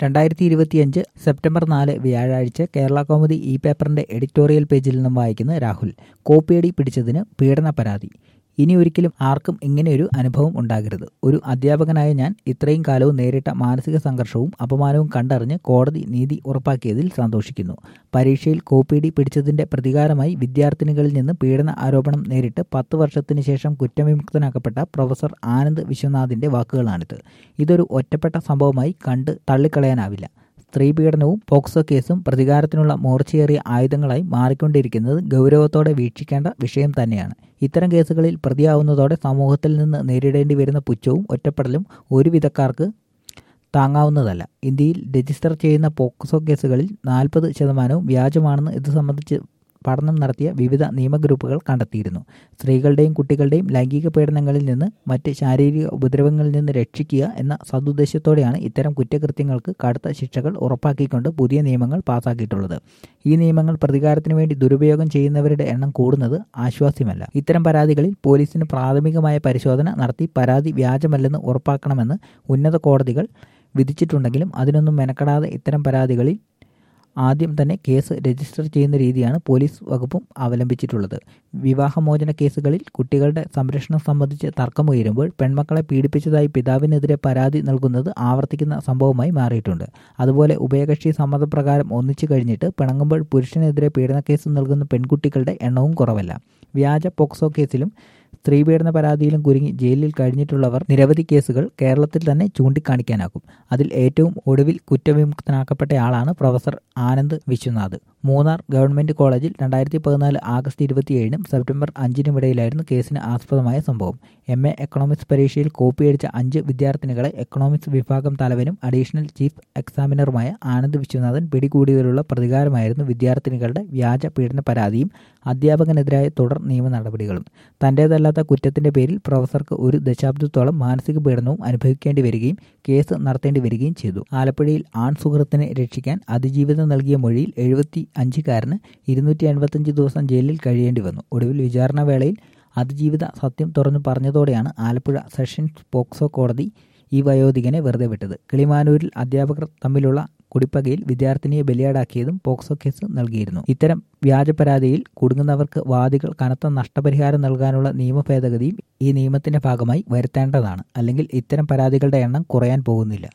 രണ്ടായിരത്തി ഇരുപത്തിയഞ്ച് സെപ്റ്റംബർ നാല് വ്യാഴാഴ്ച കേരള കൗമുദി ഇ പേപ്പറിന്റെ എഡിറ്റോറിയൽ പേജിൽ നിന്നും വായിക്കുന്ന രാഹുൽ കോപ്പിയടി പിടിച്ചതിന് പീഡന പരാതി ഇനി ഒരിക്കലും ആർക്കും ഇങ്ങനെയൊരു അനുഭവം ഉണ്ടാകരുത് ഒരു അധ്യാപകനായ ഞാൻ ഇത്രയും കാലവും നേരിട്ട മാനസിക സംഘർഷവും അപമാനവും കണ്ടറിഞ്ഞ് കോടതി നീതി ഉറപ്പാക്കിയതിൽ സന്തോഷിക്കുന്നു പരീക്ഷയിൽ കോപ്പിയടി പിടിച്ചതിന്റെ പ്രതികാരമായി വിദ്യാർത്ഥിനികളിൽ നിന്ന് പീഡന ആരോപണം നേരിട്ട് പത്ത് വർഷത്തിന് ശേഷം കുറ്റവിമുക്തനാക്കപ്പെട്ട പ്രൊഫസർ ആനന്ദ് വിശ്വനാഥിന്റെ വാക്കുകളാണിത് ഇതൊരു ഒറ്റപ്പെട്ട സംഭവമായി കണ്ട് തള്ളിക്കളയാനാവില്ല സ്ത്രീപീഡനവും പോക്സോ കേസും പ്രതികാരത്തിനുള്ള മൂർച്ചയേറിയ ആയുധങ്ങളായി മാറിക്കൊണ്ടിരിക്കുന്നത് ഗൗരവത്തോടെ വീക്ഷിക്കേണ്ട വിഷയം തന്നെയാണ് ഇത്തരം കേസുകളിൽ പ്രതിയാവുന്നതോടെ സമൂഹത്തിൽ നിന്ന് നേരിടേണ്ടി വരുന്ന പുച്ഛവും ഒറ്റപ്പെടലും ഒരുവിധക്കാർക്ക് താങ്ങാവുന്നതല്ല ഇന്ത്യയിൽ രജിസ്റ്റർ ചെയ്യുന്ന പോക്സോ കേസുകളിൽ നാൽപ്പത് ശതമാനവും വ്യാജമാണെന്ന് ഇത് സംബന്ധിച്ച് പഠനം നടത്തിയ വിവിധ നിയമഗ്രൂപ്പുകൾ കണ്ടെത്തിയിരുന്നു സ്ത്രീകളുടെയും കുട്ടികളുടെയും ലൈംഗിക പീഡനങ്ങളിൽ നിന്ന് മറ്റ് ശാരീരിക ഉപദ്രവങ്ങളിൽ നിന്ന് രക്ഷിക്കുക എന്ന സതുദ്ദേശത്തോടെയാണ് ഇത്തരം കുറ്റകൃത്യങ്ങൾക്ക് കടുത്ത ശിക്ഷകൾ ഉറപ്പാക്കിക്കൊണ്ട് പുതിയ നിയമങ്ങൾ പാസാക്കിയിട്ടുള്ളത് ഈ നിയമങ്ങൾ പ്രതികാരത്തിന് വേണ്ടി ദുരുപയോഗം ചെയ്യുന്നവരുടെ എണ്ണം കൂടുന്നത് ആശ്വാസ്യമല്ല ഇത്തരം പരാതികളിൽ പോലീസിന് പ്രാഥമികമായ പരിശോധന നടത്തി പരാതി വ്യാജമല്ലെന്ന് ഉറപ്പാക്കണമെന്ന് ഉന്നത കോടതികൾ വിധിച്ചിട്ടുണ്ടെങ്കിലും അതിനൊന്നും മെനക്കെടാതെ ഇത്തരം പരാതികളിൽ ആദ്യം തന്നെ കേസ് രജിസ്റ്റർ ചെയ്യുന്ന രീതിയാണ് പോലീസ് വകുപ്പും അവലംബിച്ചിട്ടുള്ളത് വിവാഹമോചന കേസുകളിൽ കുട്ടികളുടെ സംരക്ഷണം സംബന്ധിച്ച് തർക്കമുയരുമ്പോൾ പെൺമക്കളെ പീഡിപ്പിച്ചതായി പിതാവിനെതിരെ പരാതി നൽകുന്നത് ആവർത്തിക്കുന്ന സംഭവമായി മാറിയിട്ടുണ്ട് അതുപോലെ ഉഭയകക്ഷി സമ്മതപ്രകാരം ഒന്നിച്ചു കഴിഞ്ഞിട്ട് പിണങ്ങുമ്പോൾ പുരുഷനെതിരെ പീഡനക്കേസ് നൽകുന്ന പെൺകുട്ടികളുടെ എണ്ണവും കുറവല്ല വ്യാജ പോക്സോ കേസിലും സ്ത്രീപീഡന പരാതിയിലും കുരുങ്ങി ജയിലിൽ കഴിഞ്ഞിട്ടുള്ളവർ നിരവധി കേസുകൾ കേരളത്തിൽ തന്നെ ചൂണ്ടിക്കാണിക്കാനാകും അതിൽ ഏറ്റവും ഒടുവിൽ കുറ്റവിമുക്തനാക്കപ്പെട്ടയാളാണ് പ്രൊഫസർ ആനന്ദ് വിശ്വനാഥ് മൂന്നാർ ഗവൺമെന്റ് കോളേജിൽ രണ്ടായിരത്തി പതിനാല് ആഗസ്റ്റ് ഇരുപത്തിയേഴിനും സെപ്റ്റംബർ അഞ്ചിനും ഇടയിലായിരുന്നു കേസിന് ആസ്പദമായ സംഭവം എം എ എക്കണോമിക്സ് പരീക്ഷയിൽ കോപ്പിയടിച്ച അഞ്ച് വിദ്യാർത്ഥിനികളെ എക്കണോമിക്സ് വിഭാഗം തലവനും അഡീഷണൽ ചീഫ് എക്സാമിനറുമായ ആനന്ദ് വിശ്വനാഥൻ പിടികൂടിയതിലുള്ള പ്രതികാരമായിരുന്നു വിദ്യാർത്ഥിനികളുടെ വ്യാജ പീഡന പരാതിയും അധ്യാപകനെതിരായ തുടർ നിയമ നടപടികളും തന്റേതല്ലാത്ത കുറ്റത്തിന്റെ പേരിൽ പ്രൊഫസർക്ക് ഒരു ദശാബ്ദത്തോളം മാനസിക പീഡനവും അനുഭവിക്കേണ്ടി വരികയും കേസ് നടത്തേണ്ടി വരികയും ചെയ്തു ആലപ്പുഴയിൽ ആൺ സുഹൃത്തിനെ രക്ഷിക്കാൻ അതിജീവിതം നൽകിയ മൊഴിയിൽ എഴുപത്തി അഞ്ചുകാരന് ഇരുന്നൂറ്റി എൺപത്തഞ്ച് ദിവസം ജയിലിൽ കഴിയേണ്ടി വന്നു ഒടുവിൽ വിചാരണ വേളയിൽ അതിജീവിത സത്യം തുറന്നു പറഞ്ഞതോടെയാണ് ആലപ്പുഴ സെഷൻസ് പോക്സോ കോടതി ഈ വയോധികനെ വെറുതെ വിട്ടത് കിളിമാനൂരിൽ അധ്യാപകർ തമ്മിലുള്ള കുടിപ്പകയിൽ വിദ്യാർത്ഥിനിയെ ബലിയാടാക്കിയതും പോക്സോ കേസ് നൽകിയിരുന്നു ഇത്തരം വ്യാജ പരാതിയിൽ കുടുങ്ങുന്നവർക്ക് വാദികൾ കനത്ത നഷ്ടപരിഹാരം നൽകാനുള്ള നിയമ ഭേദഗതിയും ഈ നിയമത്തിന്റെ ഭാഗമായി വരുത്തേണ്ടതാണ് അല്ലെങ്കിൽ ഇത്തരം പരാതികളുടെ എണ്ണം കുറയാൻ പോകുന്നില്ല